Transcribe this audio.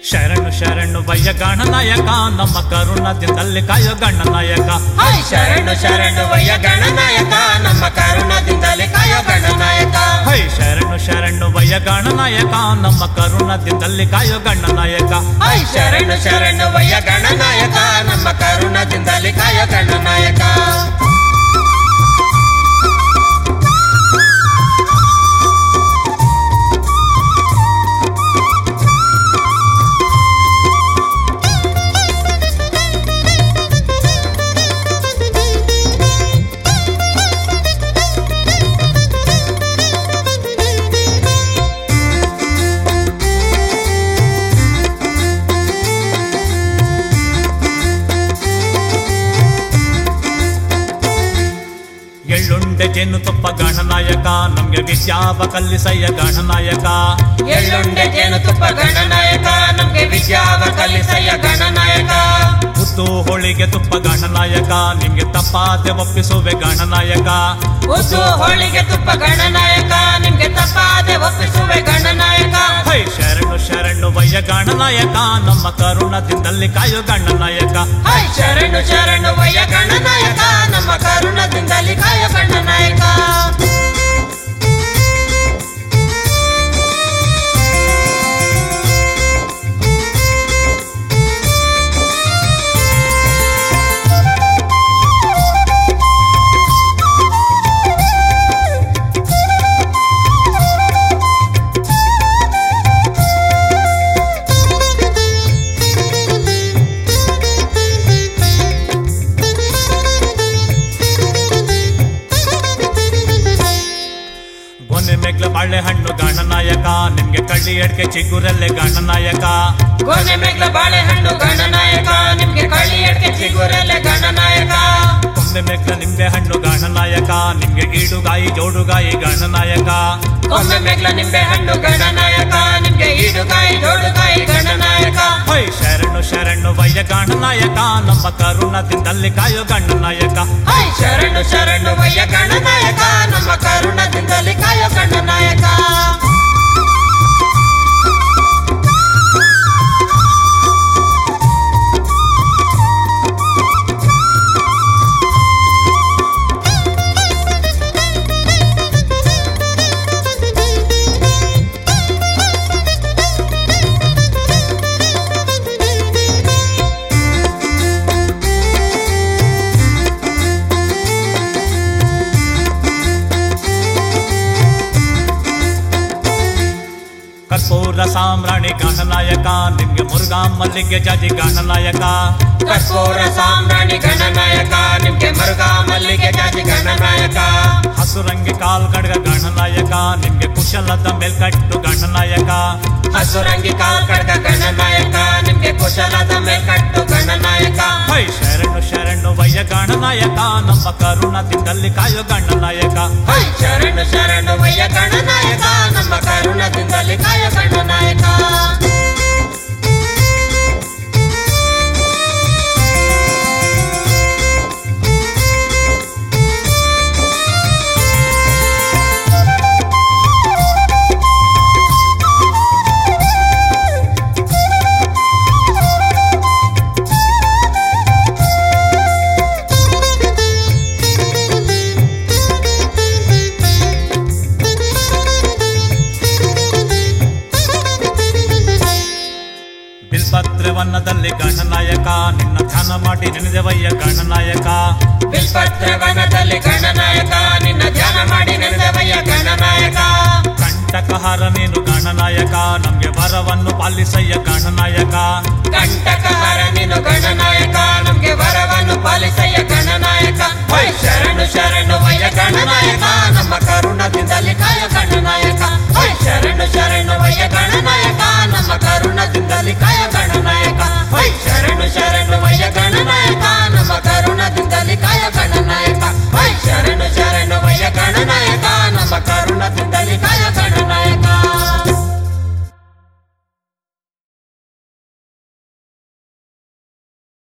ಶರಣು ಶರಣು ವಯ್ಯ ಗಣನಾಯಕ ನಮ್ಮ ಕರುಣದಿಂದಲ್ಲಿ ಕಾಯೋ ಗಣನಾಯಕ ಹೈ ಶರಣು ಶರಣು ವಯ್ಯ ಗಣನಾಯಕ ನಮ್ಮ ಕರುಣದಿಂದಲೇ ಕಾಯೋ ಗಣನಾಯಕ ಹೈ ಶರಣು ಶರಣು ವಯ್ಯ ಗಣನಾಯಕ ನಮ್ಮ ಕರುಣದಿಂದಲ್ಲಿ ಕಾಯೋ ಗಣನಾಯಕ ಹೈ ಶರಣು ಶರಣು ವಯ್ಯ ಗಣನಾಯಕ ನಮ್ಮ ಕರುಣದಿಂದಲೇ ಕಾಯೋ ಗಣನಾಯಕ ಎಳ್ಳುಂಡೆ ಜೇನುತುಪ್ಪ ಗಣನಾಯಕ ನಮ್ಗೆ ವಿದ್ಯಾವ ಕಲ್ಲಿಸಯ್ಯ ಗಣನಾಯಕ ಎಳ್ಳುಂಡೆ ಜೇನುತುಪ್ಪ ಗಣನಾಯಕ ನಮ್ಗೆ ವಿದ್ಯಾವ ಕಲಿಸಯ್ಯ ಗಣನಾಯಕ ಉದ್ದು ಹೋಳಿಗೆ ತುಪ್ಪ ಗಣನಾಯಕ ನಿಮ್ಗೆ ತಪ್ಪಾದೆ ಒಪ್ಪಿಸುವೆ ಗಣನಾಯಕ ಉಸು ಹೋಳಿಗೆ ತುಪ್ಪ ಗಣನಾಯಕ ನಿಮ್ಗೆ ತಪ್ಪಾದೆ ಒಪ್ಪಿಸುವೆ ಗಣನಾಯಕ ಹೈ ಶರಣು ಶರಣು ವಯ್ಯ ಗಣನಾಯಕ ನಮ್ಮ ಕರುಣದಿಂದಲ್ಲಿ ಕಾಯೋ ಗಣನಾಯಕ ಹೈ ಶರಣು ಶರಣು ವಯ್ಯ ಗಣನಾಯಕ ನಮ್ಮ ಕರುಣದಿಂದಲೇ ಕಾಯೋ ಗಣನಾಯಕ ಗೊನೆ ಮೇಗ್ಲ ಬಾಳೆಹಣ್ಣು ಗಣನಾಯಕ ನಿಮ್ಗೆ ಕಳ್ಳಿ ಎಡ್ಕೆ ಚಿಗುರಲ್ಲೇ ಗಣನಾಯಕ ಗೊನೆ ಮೇಗ್ಲ ಬಾಳೆಹಣ್ಣು ಗಣನಾಯಕ ನಿಮ್ಗೆ ಕಳ್ಳಿ ಅಡ್ಕೆ ಚಿಗುರಲೆ ಗಣನಾಯಕ ಕೊಂಬೆ ಮೇಗ್ಲ ನಿಂಬೆ ಹಣ್ಣು ಗಣನಾಯಕ ನಿಮ್ಗೆ ಈಡುಗಾಯಿ ಜೋಡುಗಾಯಿ ಗಣನಾಯಕ ಕೊಮ್ಮೆ ಮೇಗ್ಲ ನಿಂಬೆ ಹಣ್ಣು ಗಣನಾಯಕ ನಿಮ್ಗೆ ಈಡುಗಾಯಿ ಜೋಡುಗಾಯಿ ಗಣನಾಯಕ ಹೈ ಶರಣು ಶರಣು ವಯ್ಯ ಗಣನಾಯಕ ನಮ್ಮ ಕರುಣದಿಂದಲ್ಲಿ ಕಾಯೋ ಗಣನಾಯಕ ಹೈ ಶರಣು ಶರಣು ವಯ್ಯ ಗಣನಾಯಕ ನಮ್ಮ ಕರುಣದಿಂದಲೇ ಕಾಯೋ ಗಣನಾಯಕ ಕರ್ಪೂರ ಸಾಮ್ರಾಣಿ ಗಣನಾಯಕ ನಿಮ್ಗೆ ಮುರುಗಾ ಮಲ್ಲಿಗೆ ಜಾಜಿ ಗಣನಾಯಕ ಕರ್ಪೂರ ಸಾಮ್ರಾಣಿ ಗಣನಾಯಕ ನಿಮ್ಗೆ ಮರುಗ ಮಲ್ಲಿಗೆ ಜಾತಿ ಗಣನಾಯಕ ಹಸುರಂಗಿ ಕಾಲ್ ಗಡ್ಗ ಗಣನಾಯಕ ನಿಮ್ಗೆ ಕುಶಲದ ಮೇಲ್ಕಟ್ಟು ಗಣನಾಯಕ ಹಸುರಂಗಿ ಕಾಲ್ ಕಡ್ಗ ಗಣನಾಯಕ ನಿಮ್ಗೆ ಕುಶಲದ ಮೇಲ್ಕಟ್ಟು ಗಣನಾಯಕ ಹೈ ಶರಣು ಶರಣು ವಯ್ಯ ಗಣನಾಯಕ ನಮ್ಮ ಕರುಣದಿಂದಲ್ಲಿ ಕಾಯೋ ಗಣನಾಯಕ ಹೈ ಶರಣು ಶರಣು ವಯ್ಯ ಗಣನಾಯಕ ನಮ್ಮ ಕರುಣದಿಂದಲೇ ಕಾಯ ಗಣನಾಯಕ ಬಿಲ್ಪತ್ರೆ ವನ್ನದಲ್ಲಿ ಗಣನಾಯಕ ನಿನ್ನ ಧ್ಯಾನ ಮಾಡಿ ನೆನೆದವಯ್ಯ ಗಣನಾಯಕ ಬಿಲ್ಪತ್ರ ವನದಲ್ಲಿ ಗಣನಾಯಕ ನಿನ್ನ ಧ್ಯಾನ ಮಾಡಿ ನೆನೆದವಯ್ಯ ಗಣನಾಯಕ ಕಂಟಕಹಾರ ನೀನು ಗಣನಾಯಕ ನಮ್ಗೆ ವರವನ್ನು ಪಾಲಿಸಯ್ಯ ಗಣನಾಯಕ ಕಂಟಕಹರ ನೀನು ಗಣನಾಯಕ ನಮ್ಗೆ ವರವನ್ನು ಪಾಲಿಸಯ್ಯ ಗಣನಾಯಕ ಹೈ ಶರಣು ಶರಣು ವಯ್ಯ ಗಣನಾಯಕ